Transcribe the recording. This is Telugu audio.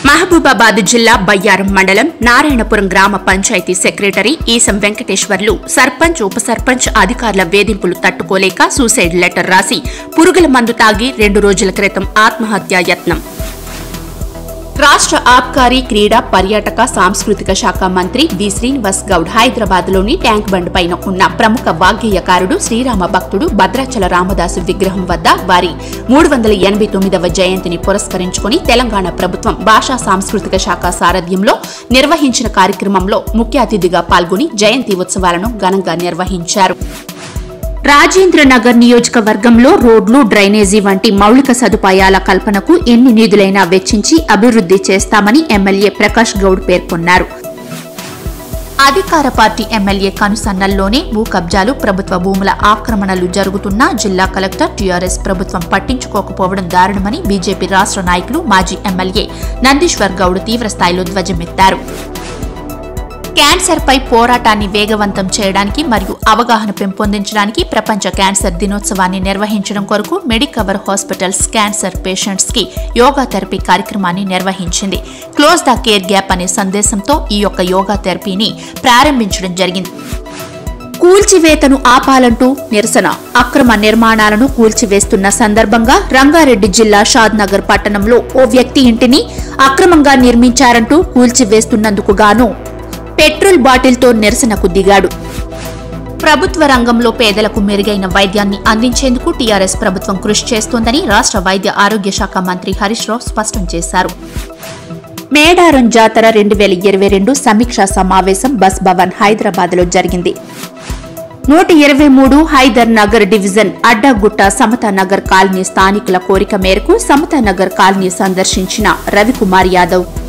మహబూబాబాద్ జిల్లా బయ్యారం మండలం నారాయణపురం గ్రామ పంచాయతీ సెక్రటరీ ఈసం వెంకటేశ్వర్లు సర్పంచ్ ఉప సర్పంచ్ అధికారుల వేధింపులు తట్టుకోలేక సూసైడ్ లెటర్ రాసి పురుగుల మందు తాగి రెండు రోజుల క్రితం ఆత్మహత్యా యత్నం రాష్ట్ర ఆబ్కారీ క్రీడా పర్యాటక సాంస్కృతిక శాఖ మంత్రి వి శ్రీనివాస్ గౌడ్ హైదరాబాద్ లోని ట్యాంక్ బండ్ పైన ఉన్న ప్రముఖ వాగ్గేయకారుడు శ్రీరామ భక్తుడు భద్రాచల రామదాసు విగ్రహం వద్ద వారి మూడు వందల ఎనభై తొమ్మిదవ జయంతిని పురస్కరించుకుని తెలంగాణ ప్రభుత్వం భాషా సాంస్కృతిక శాఖ సారథ్యంలో నిర్వహించిన కార్యక్రమంలో ముఖ్య అతిథిగా పాల్గొని జయంతి ఉత్సవాలను ఘనంగా నిర్వహించారు రాజేంద్ర నగర్ నియోజకవర్గంలో రోడ్లు డ్రైనేజీ వంటి మౌలిక సదుపాయాల కల్పనకు ఎన్ని నిధులైనా వెచ్చించి అభివృద్ది చేస్తామని ఎమ్మెల్యే ప్రకాష్ గౌడ్ పేర్కొన్నారు అధికార పార్టీ ఎమ్మెల్యే కనుసన్నల్లోనే భూ కబ్జాలు ప్రభుత్వ భూముల ఆక్రమణలు జరుగుతున్నా జిల్లా కలెక్టర్ టీఆర్ఎస్ ప్రభుత్వం పట్టించుకోకపోవడం దారుణమని బీజేపీ రాష్ట్ర నాయకులు మాజీ ఎమ్మెల్యే నందీశ్వర్ గౌడ్ తీవ్రస్థాయిలో ధ్వజమెత్తారు క్యాన్సర్ పై పోరాటాన్ని వేగవంతం చేయడానికి మరియు అవగాహన పెంపొందించడానికి ప్రపంచ క్యాన్సర్ దినోత్సవాన్ని నిర్వహించడం కొరకు మెడికవర్ హాస్పిటల్స్ క్యాన్సర్ పేషెంట్స్ కి యోగా థెరపీ కార్యక్రమాన్ని నిర్వహించింది క్లోజ్ ద కేర్ గ్యాప్ అనే సందేశంతో ఈ యొక్క యోగా థెరపీని ప్రారంభించడం జరిగింది కూల్చివేతను ఆపాలంటూ నిరసన అక్రమ నిర్మాణాలను కూల్చివేస్తున్న సందర్భంగా రంగారెడ్డి జిల్లా షాద్నగర్ పట్టణంలో ఓ వ్యక్తి ఇంటిని అక్రమంగా నిర్మించారంటూ కూల్చివేస్తున్నందుకు గాను పెట్రోల్ బాటిల్తో నిరసనకు దిగాడు ప్రభుత్వ రంగంలో పేదలకు మెరుగైన వైద్యాన్ని అందించేందుకు టీఆర్ఎస్ ప్రభుత్వం కృషి చేస్తోందని రాష్ట్ర వైద్య ఆరోగ్య శాఖ మంత్రి హరీష్ రావు స్పష్టం చేశారు మేడారం జాతర రెండు వేల ఇరవై రెండు సమీక్షా సమావేశం బస్ భవన్ హైదరాబాద్ లో జరిగింది నూట ఇరవై మూడు హైదర్ నగర్ డివిజన్ అడ్డగుట్ట సమతా నగర్ కాలనీ స్థానికుల కోరిక మేరకు సమతా నగర్ కాలనీ సందర్శించిన రవికుమార్ యాదవ్